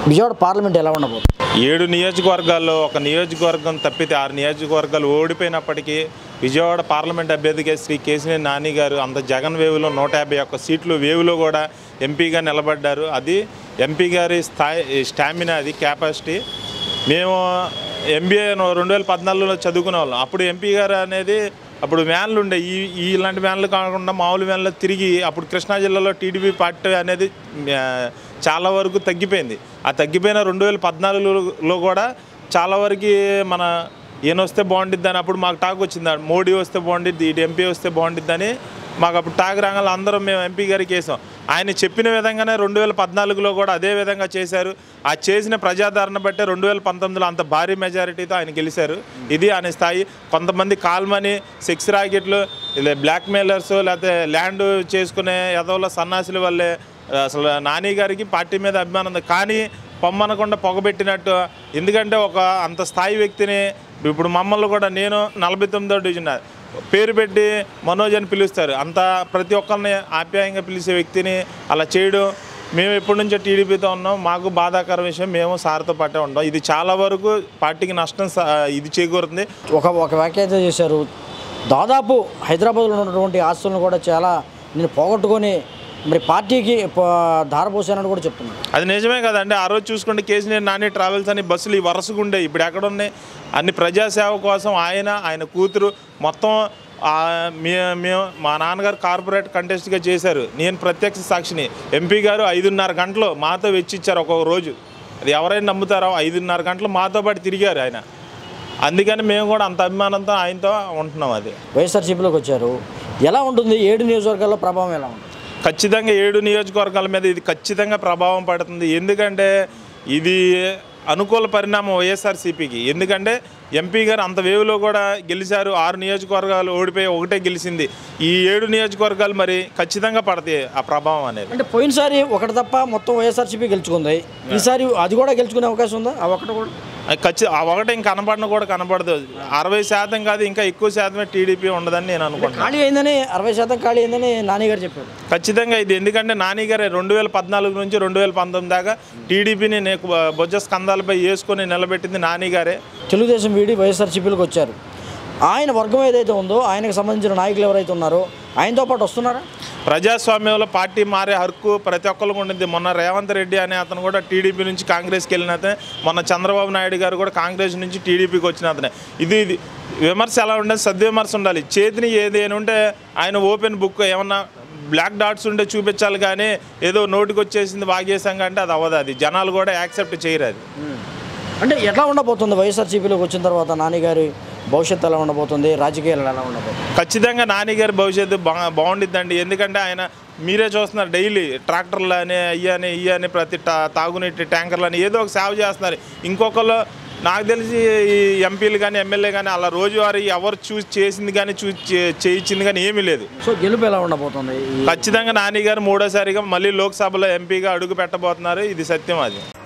Vijayawada parliament ఎలా ఉండబోతుంది ఏడు నియోజకవర్గాల్లో ఒక నియోజకవర్గం తప్పితే ఆరు నియోజకవర్గాలు ఓడిపోయినప్పటికీ విజయవాడ పార్లమెంట్ అభ్యర్థిగా శ్రీ కేసినేని నాని గారు అంత జగన్ వేవులో నూట యాభై ఒక్క సీట్లు వేవులో కూడా ఎంపీగా నిలబడ్డారు అది ఎంపీ గారి స్థాయి స్టామినా అది కెపాసిటీ మేము ఎంబీఏ రెండు వేల పద్నాలుగులో చదువుకునే వాళ్ళం అప్పుడు ఎంపీ గారు అనేది అప్పుడు వ్యాన్లు ఉండే ఈ ఈ ఇలాంటి వ్యాన్లు కాకుండా మామూలు వ్యాన్లు తిరిగి అప్పుడు కృష్ణా జిల్లాలో టీడీపీ పార్టీ అనేది ఆ, చాలా వరకు తగ్గిపోయింది ఆ తగ్గిపోయిన రెండు వేల పద్నాలుగులో కూడా చాలా వరకు మన ఈయన వస్తే బాగుండిద్ది అని అప్పుడు మాకు టాక్ వచ్చింది మోడీ వస్తే బాగుండిద్ది ఇటు ఎంపీ వస్తే బాగుండిద్ది అని మాకు అప్పుడు టాక్ రాగానే అందరం మేము ఎంపీ గారికి వేసాం ఆయన చెప్పిన విధంగానే రెండు వేల పద్నాలుగులో కూడా అదే విధంగా చేశారు ఆ చేసిన ప్రజాదరణ బట్టే రెండు వేల పంతొమ్మిదిలో అంత భారీ మెజారిటీతో ఆయన గెలిచారు ఇది ఆయన స్థాయి కొంతమంది కాల్మని సెక్స్ రాకెట్లు ఇలా బ్లాక్ మెయిలర్స్ లేకపోతే ల్యాండ్ చేసుకునే ఎదవల సన్నాసుల వల్లే అసలు నాని గారికి పార్టీ మీద అభిమానం ఉంది కానీ పొమ్మనకుండా పొగబెట్టినట్టు ఎందుకంటే ఒక అంత స్థాయి వ్యక్తిని ఇప్పుడు మమ్మల్ని కూడా నేను నలభై తొమ్మిదో డివిజన్ పేరు పెట్టి మనోజ్ అని పిలుస్తారు అంత ప్రతి ఒక్కరిని ఆప్యాయంగా పిలిచే వ్యక్తిని అలా చేయడం మేము ఎప్పటి నుంచో టీడీపీతో ఉన్నాం మాకు బాధాకర విషయం మేము సార్తో పాటే ఉంటాం ఇది చాలా వరకు పార్టీకి నష్టం స- ఇది చేకూరుతుంది ఒక ఒక వ్యాఖ్యాత చేశారు దాదాపు హైదరాబాద్లో ఉన్నటువంటి ఆస్తులను కూడా చాలా నేను పోగొట్టుకొని మరి పార్టీకి ప- ధారపోసానని కూడా చెప్తున్నాను అది నిజమే కదండి ఆ రోజు చూసుకుంటే కేసీఆర్ నాని ట్రావెల్స్ అని బస్సులు ఈ వరుసగా ఉండేవి ఇప్పుడు ఎక్కడ ఉన్నాయి అన్ని ప్రజాసేవ కోసం ఆయన ఆయన కూతురు మొత్తం ఆ, మే మేము మా నాన్నగారు కార్పొరేట్ కంటెస్ట్గా చేశారు నేను ప్రత్యక్ష సాక్షిని ఎంపీ గారు ఐదున్నర గంటలు మాతో వెచ్చిచ్చారు ఒక్కొక్క రోజు అది ఎవరైనా నమ్ముతారో ఐదున్నర గంటలు మాతో పాటు తిరిగారు ఆయన అందుకని మేము కూడా అంత అభిమానంతో ఆయనతో ఉంటున్నాం అది వైఎస్ఆర్సీపీలోకి వచ్చారు ఎలా ఉంటుంది ఏడు నియోజకవర్గాల్లో ప్రభావం ఎలా ఉంటుంది ఖచ్చితంగా ఏడు నియోజకవర్గాల మీద ఇది ఖచ్చితంగా ప్రభావం పడుతుంది ఎందుకంటే ఇది అనుకూల పరిణామం వైఎస్ఆర్సీపీకి ఎందుకంటే ఎంపీ గారు అంత వేవులో కూడా గెలిచారు ఆరు నియోజకవర్గాలు ఓడిపోయి ఒకటే గెలిచింది ఈ ఏడు నియోజకవర్గాలు మరి ఖచ్చితంగా పడతాయి ఆ ప్రభావం అనేది అంటే పోయినసారి ఒకటి తప్ప మొత్తం వైఎస్ఆర్సీపీ గెలుచుకుంది ఈసారి అది కూడా గెలుచుకునే అవకాశం ఉందా ఆ ఒకటి కూడా అది ఖచ్చి ఆ ఒకటే ఇంక కనపడిన కూడా కనపడదు అరవై శాతం కాదు ఇంకా ఎక్కువ శాతమే టీడీపీ ఉండదని నేను అనుకుంటున్నాను ఖాళీ అయిందని అరవై శాతం ఖాళీ అయిందని నాని గారు చెప్పారు ఖచ్చితంగా ఇది ఎందుకంటే నాని గారే రెండు వేల పద్నాలుగు నుంచి రెండు వేల పంతొమ్మిది దాకా టీడీపీని నేను బొజ్జ స్కందాలపై వేసుకొని నిలబెట్టింది నాని గారే తెలుగుదేశం వీడి వైఎస్ఆర్సీపీలోకి వచ్చారు ఆయన వర్గం ఏదైతే ఉందో ఆయనకు సంబంధించిన నాయకులు ఎవరైతే ఉన్నారో ఆయనతో పాటు వస్తున్నారా ప్రజాస్వామ్యంలో పార్టీ మారే హక్కు ప్రతి ఒక్కరికి ఉండింది మొన్న రేవంత్ రెడ్డి అనే అతను కూడా టీడీపీ నుంచి కాంగ్రెస్కి వెళ్ళిన అతనే మొన్న చంద్రబాబు నాయుడు గారు కూడా కాంగ్రెస్ నుంచి టీడీపీకి వచ్చిన అతనే ఇది ఇది విమర్శ ఎలా ఉండదు సద్విమర్శ ఉండాలి చేతిని ఏది అని ఉంటే ఆయన ఓపెన్ బుక్ ఏమన్నా బ్లాక్ డాట్స్ ఉంటే చూపించాలి కానీ ఏదో నోటికి వచ్చేసింది వాగేసాం అంటే అది అవ్వదు అది జనాలు కూడా యాక్సెప్ట్ చేయరు అది అంటే ఎట్లా ఉండబోతుంది వైఎస్ఆర్సీపీలోకి వచ్చిన తర్వాత నాని గారి భవిష్యత్తు ఎలా ఉండబోతుంది రాజకీయాలు ఎలా ఉండబోతుంది ఖచ్చితంగా నాని గారి భవిష్యత్తు బా బాగుండిద్దండి ఎందుకంటే ఆయన మీరే చూస్తున్నారు డైలీ ట్రాక్టర్లు అని అయ్యని ఇయ్యని ప్రతి టా- తాగునీటి ట్యాంకర్లు అని ఏదో ఒక సేవ చేస్తున్నారు ఇంకొకరు నాకు తెలిసి ఈ ఎంపీలు కానీ ఎమ్మెల్యే కానీ అలా రోజువారీ ఎవరు చూసి చేసింది కానీ చూసి చే- చేయించింది కానీ ఏమీ లేదు సో గెలుపు ఎలా ఉండబోతుంది ఈ ఖచ్చితంగా నాని గారు మూడోసారిగా మళ్ళీ లోక్సభలో ఎంపీగా అడుగు పెట్టబోతున్నారు ఇది సత్యం అది